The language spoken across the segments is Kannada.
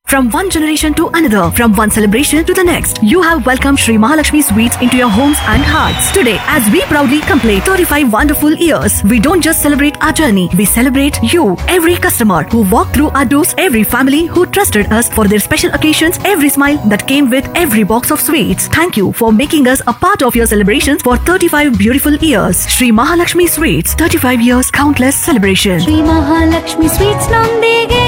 From one generation to another, from one celebration to the next, you have welcomed Sri Mahalakshmi Sweets into your homes and hearts. Today, as we proudly complete 35 wonderful years, we don't just celebrate our journey, we celebrate you, every customer who walked through our doors, every family who trusted us for their special occasions, every smile that came with every box of sweets. Thank you for making us a part of your celebrations for 35 beautiful years. Sri Mahalakshmi Sweets, 35 years, countless celebrations. Shri Mahalakshmi sweets ನೊಂದಿಗೆ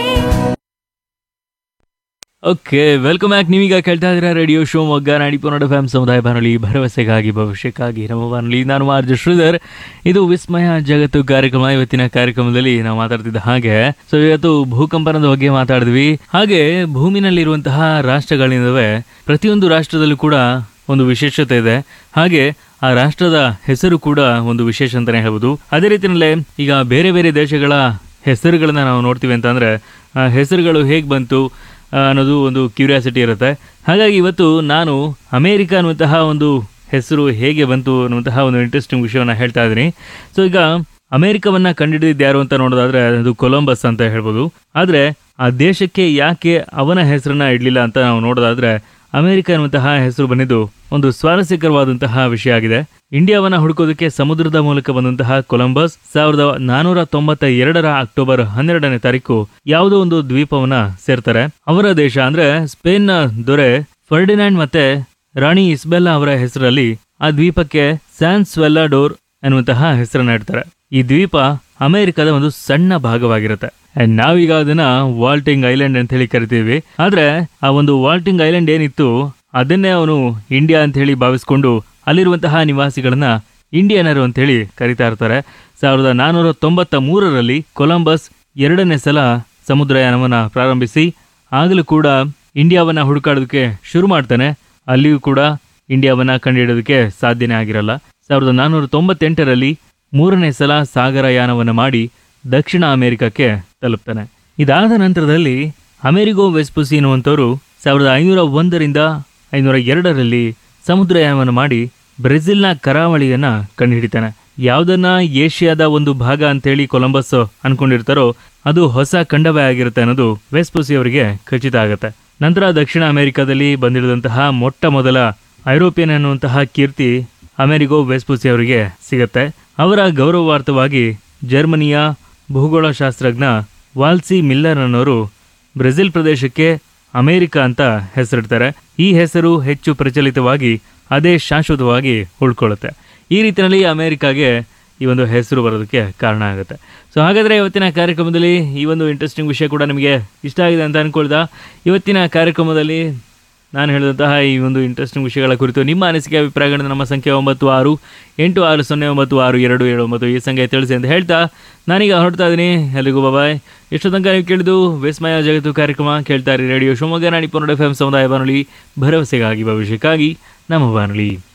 ಓಕೆ ವೆಲ್ಕಮ್ ಬ್ಯಾಕ್ ನೀವೀಗ ಕೇಳ್ತಾ ಇದ್ದೀರಾ radio Shivamogga Nadipura F M ಸಮುದಾಯ ಬಾನುಲಿ ಭರವಸೆಗಾಗಿ ಭವಿಷ್ಯಕ್ಕಾಗಿ ನಮ್ಮ ಬಾನುಲಿ ನಾನು ಆರ್ಜ ಶ್ರೀಧರ್ ಇದು ವಿಸ್ಮಯ ಜಗತ್ತು ಕಾರ್ಯಕ್ರಮ ಇವತ್ತಿನ ಕಾರ್ಯಕ್ರಮದಲ್ಲಿ ನಾವು ಮಾತಾಡ್ತಿದ್ದ ಹಾಗೆ ಸೊ ಇವತ್ತು ಭೂಕಂಪನದ ಬಗ್ಗೆ ಮಾತಾಡಿದ್ವಿ ಹಾಗೆ ಭೂಮಿನಲ್ಲಿರುವಂತಹ ರಾಷ್ಟ್ರಗಳಿಂದವೆ ಪ್ರತಿಯೊಂದು ರಾಷ್ಟ್ರದಲ್ಲೂ ಕೂಡ ಒಂದು ವಿಶೇಷತೆ ಇದೆ ಹಾಗೆ ಆ ರಾಷ್ಟ್ರದ ಹೆಸರು ಕೂಡ ಒಂದು ವಿಶೇಷ ಅಂತಾನೆ ಹೇಳ್ಬೋದು ಅದೇ ರೀತಿಯಲ್ಲೇ ಈಗ ಬೇರೆ ಬೇರೆ ದೇಶಗಳ ಹೆಸರುಗಳನ್ನ ನಾವು ನೋಡ್ತೀವಿ ಅಂತಂದ್ರೆ ಆ ಹೆಸರುಗಳು ಹೇಗೆ ಬಂತು ಆ, ಅನ್ನೋದು ಒಂದು ಕ್ಯೂರಿಯಾಸಿಟಿ ಇರುತ್ತೆ ಹಾಗಾಗಿ ಇವತ್ತು ನಾನು ಅಮೇರಿಕ ಅನ್ನುವಂತಹ ಒಂದು ಹೆಸರು ಹೇಗೆ ಬಂತು ಅನ್ನುವಂತಹ ಒಂದು ಇಂಟ್ರೆಸ್ಟಿಂಗ್ ವಿಷಯವನ್ನು ಹೇಳ್ತಾ ಇದ್ದೀನಿ ಸೊ ಈಗ ಅಮೇರಿಕವನ್ನ ಕಂಡುಹಿಡಿದಿದ್ದು ಯಾರು ಅಂತ ನೋಡೋದಾದ್ರೆ ಅದು ಕೊಲಂಬಸ್ ಅಂತ ಹೇಳ್ಬೋದು ಆದರೆ ಆ ದೇಶಕ್ಕೆ ಯಾಕೆ ಅವನ ಹೆಸರನ್ನ ಇಡಲಿಲ್ಲ ಅಂತ ನಾವು ನೋಡೋದಾದ್ರೆ ಅಮೆರಿಕ ಎನ್ನುವಂತಹ ಹೆಸರು ಬಂದಿದ್ದು ಒಂದು ಸ್ವಾರಸ್ಯಕರವಾದಂತಹ ವಿಷಯ ಆಗಿದೆ ಇಂಡಿಯಾವನ್ನ ಹುಡುಕೋದಕ್ಕೆ ಸಮುದ್ರದ ಮೂಲಕ ಬಂದಂತಹ ಕೊಲಂಬಸ್ ಸಾವಿರದ ನಾನೂರ ತೊಂಬತ್ತ ಎರಡರ ಅಕ್ಟೋಬರ್ ಹನ್ನೆರಡನೇ ತಾರೀಕು ಯಾವುದೋ ಒಂದು ದ್ವೀಪವನ್ನ ಸೇರ್ತಾರೆ ಅವರ ದೇಶ ಅಂದ್ರೆ ಸ್ಪೇನ್ನ ದೊರೆ ಫರ್ಡಿನಾಂಡ್ ಮತ್ತೆ ರಾಣಿ ಇಸ್ಬೆಲ್ಲಾ ಅವರ ಹೆಸರಲ್ಲಿ ಆ ದ್ವೀಪಕ್ಕೆ ಸ್ಯಾನ್ ಸ್ವೆಲ್ಲಾಡೋರ್ ಎನ್ನುವಂತಹ ಹೆಸರನ್ನ ಇಡ್ತಾರೆ ಈ ದ್ವೀಪ ಅಮೆರಿಕದ ಒಂದು ಸಣ್ಣ ಭಾಗವಾಗಿರುತ್ತೆ And ನಾವೀಗ ಅದನ್ನ ವಾಲ್ಟಿಂಗ್ ಐಲ್ಯಾಂಡ್ ಅಂತ ಹೇಳಿ ಕರಿತೀವಿ ಆದ್ರೆ ಆ ಒಂದು ವಾಲ್ಟಿಂಗ್ ಐಲ್ಯಾಂಡ್ ಏನಿತ್ತು ಅದನ್ನೇ ಅವನು ಇಂಡಿಯಾ ಅಂತ ಹೇಳಿ ಭಾವಿಸ್ಕೊಂಡು ಅಲ್ಲಿರುವಂತಹ ನಿವಾಸಿಗಳನ್ನ ಇಂಡಿಯನರು ಅಂತ ಹೇಳಿ ಕರಿತಾ ಇರ್ತಾರೆ ಸಾವಿರದ ನಾನೂರ ತೊಂಬತ್ತ ಮೂರರಲ್ಲಿ ಕೊಲಂಬಸ್ ಎರಡನೇ ಸಲ ಸಮುದ್ರಯಾನವನ್ನ ಪ್ರಾರಂಭಿಸಿ ಆಗಲೂ ಕೂಡ ಇಂಡಿಯಾವನ್ನ ಹುಡುಕಾಡೋದಕ್ಕೆ ಶುರು ಮಾಡ್ತಾನೆ ಅಲ್ಲಿಯೂ ಕೂಡ ಇಂಡಿಯಾವನ್ನ ಕಂಡುಹಿಡೋದಕ್ಕೆ ಸಾಧ್ಯನೇ ಆಗಿರಲ್ಲ ಸಾವಿರದ ನಾನ್ನೂರ ತೊಂಬತ್ತೆಂಟರಲ್ಲಿ ಮೂರನೇ ಸಲ ಸಾಗರಯಾನವನ್ನು ಮಾಡಿ ದಕ್ಷಿಣ ಅಮೆರಿಕಕ್ಕೆ ತಲುಪ್ತಾನೆ ಇದಾದ ನಂತರದಲ್ಲಿ ಅಮೆರಿಗೋ ವೆಸ್ಪುಸಿ ಎನ್ನುವಂಥವ್ರು ಸಾವಿರದ ಐನೂರ ಒಂದರಿಂದ ಐನೂರ ಎರಡರಲ್ಲಿ ಸಮುದ್ರಯಾನವನ್ನು ಮಾಡಿ ಬ್ರೆಜಿಲ್ನ ಕರಾವಳಿಯನ್ನ ಕಂಡುಹಿಡಿತಾನೆ ಯಾವುದನ್ನ ಏಷ್ಯಾದ ಒಂದು ಭಾಗ ಅಂತೇಳಿ ಕೊಲಂಬಸ್ ಅನ್ಕೊಂಡಿರ್ತಾರೋ ಅದು ಹೊಸ ಖಂಡವೇ ಆಗಿರುತ್ತೆ ಅನ್ನೋದು ವೆಸ್ಪುಸಿ ಅವರಿಗೆ ಖಚಿತ ಆಗುತ್ತೆ ನಂತರ ದಕ್ಷಿಣ ಅಮೆರಿಕದಲ್ಲಿ ಬಂದಿಳಿದಂತಹ ಮೊಟ್ಟ ಮೊದಲ ಐರೋಪಿಯನ್ ಅನ್ನುವಂತಹ ಕೀರ್ತಿ ಅಮೆರಿಗೋ ವೆಸ್ಪುಸಿ ಅವರಿಗೆ ಸಿಗುತ್ತೆ ಅವರ ಗೌರವಾರ್ಥವಾಗಿ ಜರ್ಮನಿಯ ಭೂಗೋಳಶಾಸ್ತ್ರಜ್ಞ ವಾಲ್ಸಿ ಮಿಲ್ಲರ್ ಅನ್ನೋರು ಬ್ರೆಜಿಲ್ ಪ್ರದೇಶಕ್ಕೆ ಅಮೆರಿಕ ಅಂತ ಹೆಸರಿಡ್ತಾರೆ ಈ ಹೆಸರು ಹೆಚ್ಚು ಪ್ರಚಲಿತವಾಗಿ ಅದೇ ಶಾಶ್ವತವಾಗಿ ಉಳ್ಕೊಳ್ಳುತ್ತೆ ಈ ರೀತಿಯಲ್ಲಿ ಅಮೆರಿಕಾಗೆ ಈ ಒಂದು ಹೆಸರು ಬರೋದಕ್ಕೆ ಕಾರಣ ಆಗುತ್ತೆ ಸೊ ಹಾಗಾದರೆ ಇವತ್ತಿನ ಕಾರ್ಯಕ್ರಮದಲ್ಲಿ ಈ ಒಂದು ಇಂಟ್ರೆಸ್ಟಿಂಗ್ ವಿಷಯ ಕೂಡ ನಿಮಗೆ ಇಷ್ಟ ಆಗಿದೆ ಅಂತ ಅನ್ಕೊಳ್ದ ಇವತ್ತಿನ ಕಾರ್ಯಕ್ರಮದಲ್ಲಿ ನಾನು ಹೇಳಿದಂತಹ ಈ ಒಂದು ಇಂಟ್ರೆಸ್ಟಿಂಗ್ ವಿಷಯಗಳ ಕುರಿತು ನಿಮ್ಮ ಅನಿಸಿಕೆ ಅಭಿಪ್ರಾಯಗಳನ್ನು ನಮ್ಮ ಸಂಖ್ಯೆ ಒಂಬತ್ತು ಆರು ಎಂಟು ಆರು ಸೊನ್ನೆ ಒಂಬತ್ತು ಆರು ಎರಡು ಏಳು ಒಂಬತ್ತು ಈ ಸಂಖ್ಯೆ ತಿಳಿಸಿ ಅಂತ ಹೇಳ್ತಾ ನಾನೀಗ ಹೊರಡ್ತಾ ಇದ್ದೀನಿ ಎಲ್ಲಿಗೂ ಬಾಯ್ ಎಷ್ಟು ತನಕ ನೀವು ಕೇಳಿದು ವಿಸ್ಮಯ ಜಗತ್ತು ಕಾರ್ಯಕ್ರಮ ಕೇಳ್ತಾ ಇರಿ ರೇಡಿಯೋ ಶಿವಮೊಗ್ಗ ನಾಡಿ ಪುನರ್ ಎಫ್ ಎಂ ಸಮುದಾಯ ಬಾನುಲಿ ಭರವಸೆಗಾಗಿ ಭವಿಷ್ಯಕ್ಕಾಗಿ ನಮ್ಮ ಬಾನುಲಿ